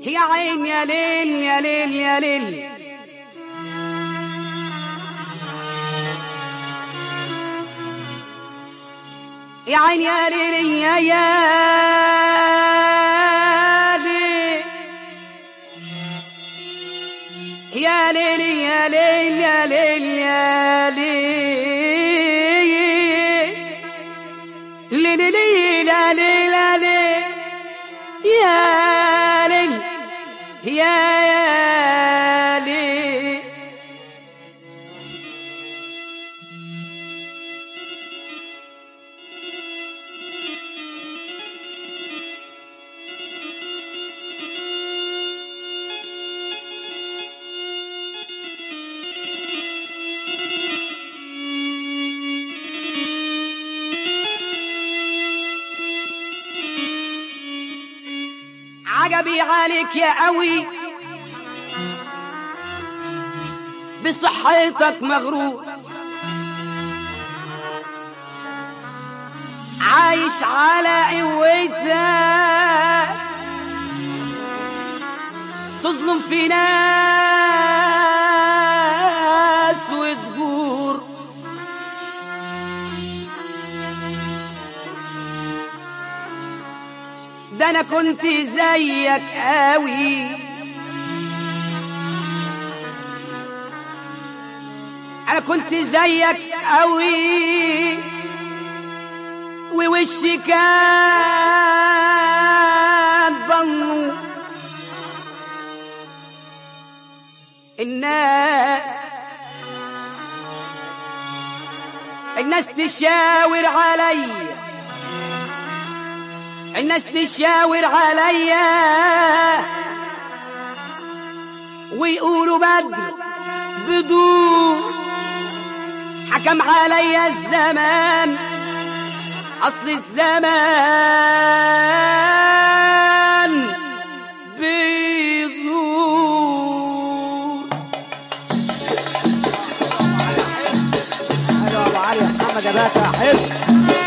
يا عين يا ليل يا ليل يا ليل يا عين يا ليل يا يا ليل يا ليل يا ليل يا ليل يا ليل ليل ليل لا ليل لا ليل يا ليل يا يا ليل عجبي عليك يا قوي بصحتك مغرور عايش على قوتك تظلم في ناس وتجور ده انا كنت زيك قوي انا كنت زيك قوي ووشي كان بنو الناس الناس تشاور عليّ الناس تشاور عليا ويقولوا بدر بدون حكم عليا الزمان اصل الزمان بيدور حلو ابو علي محمد يا باشا حلو